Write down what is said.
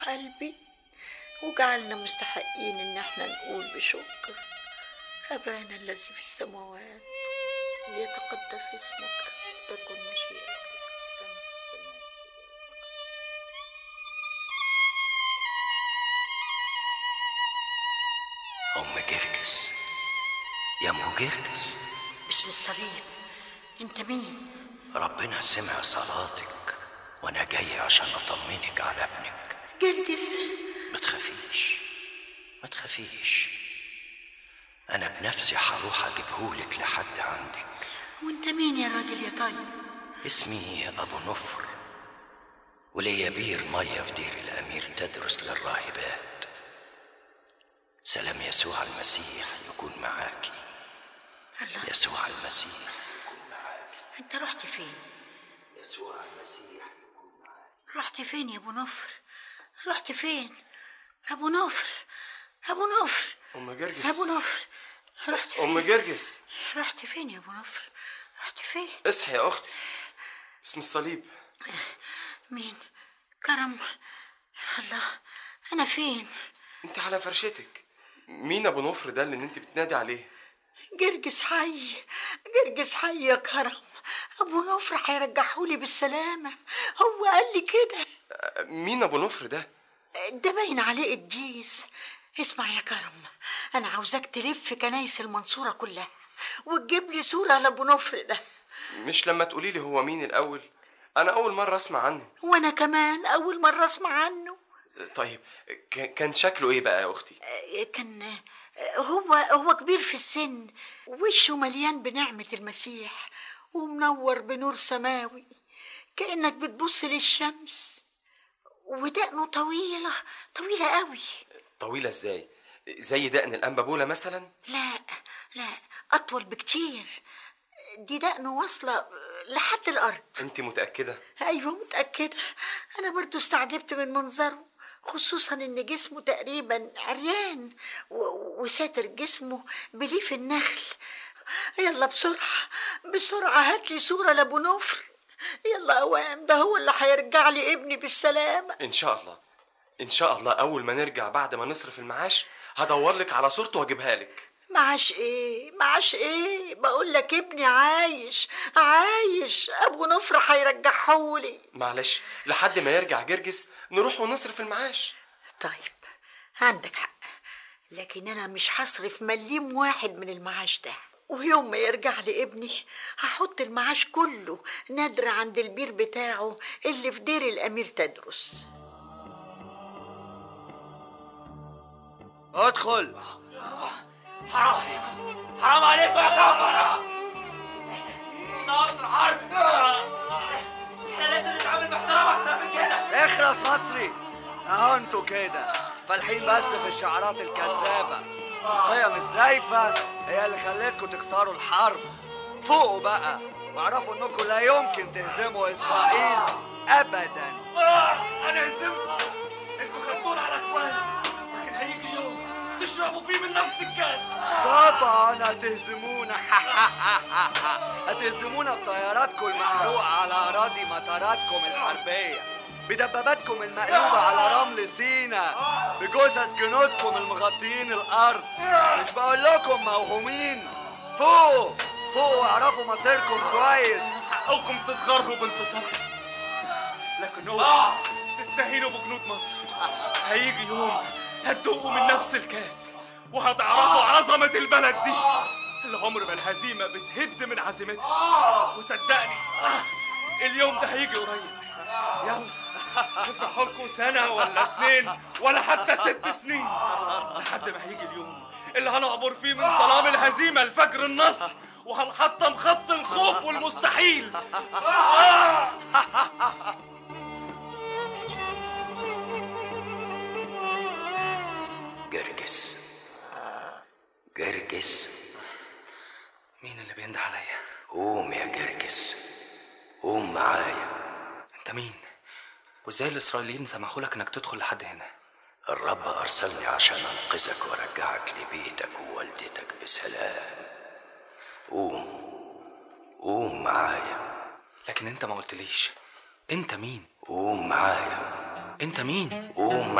قلبي وجعلنا مستحقين ان احنا نقول بشكر ابانا الذي في السماوات ليتقدس اسمك تكن مشيئتك كما في السماء أم جرجس يا أم جرجس باسم الصليب انت مين ربنا سمع صلاتك وأنا جاي عشان أطمنك على ابنك جرجس ما تخافيش ما تخافيش أنا بنفسي هروح أجيبهولك لحد عندك وانت مين يا راجل يا طيب اسمي أبو نفر وليا بير مية في دير الأمير تدرس للراهبات سلام يسوع المسيح يكون معاكي الله يسوع المسيح يكون معاكي انت رحت فين يسوع المسيح يكون معاكي رحت فين يا ابو نفر رحت فين ابو نفر ابو نفر ام جرجس ابو نفر رحت فين ام جرجس رحت فين يا ابو نفر رحت فين اصحي يا اختي باسم الصليب مين كرم الله انا فين انت على فرشتك مين ابو نفر ده اللي انت بتنادي عليه جرجس حي جرجس حي يا كرم ابو نفر هيرجحولي بالسلامه هو قال لي كده أه، مين ابو نفر ده ده باين عليه قديس اسمع يا كرم انا عاوزاك تلف كنايس المنصوره كلها وتجيب لي صوره لابو نفر ده مش لما تقولي لي هو مين الاول انا اول مره اسمع عنه وانا كمان اول مره اسمع عنه طيب ك- كان شكله ايه بقى يا اختي آه، كان آه، هو هو كبير في السن وشه مليان بنعمه المسيح ومنور بنور سماوي كانك بتبص للشمس ودقنه طويله طويله قوي طويله ازاي زي دقن الانبابوله مثلا لا لا اطول بكتير دي دقنه واصله لحد الارض انت متاكده ايوه متاكده انا برضو استعجبت من منظره خصوصا ان جسمه تقريبا عريان و- وساتر جسمه بليف النخل يلا بسرعه بسرعه هات لي صوره لابو نفر يلا اوام ده هو اللي هيرجع لي ابني بالسلامه ان شاء الله ان شاء الله اول ما نرجع بعد ما نصرف المعاش هدور لك على صورته واجيبها لك معاش ايه معاش ايه بقول لك ابني عايش عايش ابو نفر هيرجعهولي معلش لحد ما يرجع جرجس نروح ونصرف المعاش طيب عندك حق لكن انا مش هصرف مليم واحد من المعاش ده ويوم ما يرجع لي ابني هحط المعاش كله نادر عند البير بتاعه اللي في دير الامير تدرس ادخل حرام عليكم حرام عليكم يا كفرة ناصر حرب احنا لازم نتعامل باحترام اكتر من كده اخرس مصري اهو انتوا كده فالحين بس في الشعارات الكذابة القيم الزايفة هي اللي خلتكم تكسروا الحرب فوقوا بقى واعرفوا انكم لا يمكن تهزموا اسرائيل ابدا آه انا هزمت انتوا خدتونا على اخواني لكن هيجي يوم تشربوا فيه من نفس الكاس طبعا هتهزمونا هتهزمونا بطياراتكم المحروقة على أراضي مطاراتكم الحربية بدباباتكم المقلوبة على رمل سينا بجثث جنودكم المغطيين الأرض مش بقول لكم موهومين فوق فوق اعرفوا مصيركم كويس حقكم تتغروا بانتصار لكن اوعوا تستهينوا بجنود مصر هيجي يوم هتدوقوا من نفس الكاس وهتعرفوا عظمة البلد دي العمر ما الهزيمة بتهد من عزيمتها وصدقني اليوم ده هيجي قريب يلا افرحوا لكم سنة ولا اتنين ولا حتى ست سنين لحد ما هيجي اليوم اللي هنعبر فيه من ظلام الهزيمة لفجر النصر وهنحطم خط الخوف والمستحيل آه! جرجس جرجس مين اللي بينده عليا قوم يا جرجس قوم معايا انت مين وازاي الاسرائيليين سمحوا لك انك تدخل لحد هنا الرب أرسلني عشان أنقذك وأرجعك لبيتك ووالدتك بسلام قوم قوم معايا لكن انت ما قلتليش انت مين قوم معايا انت مين قوم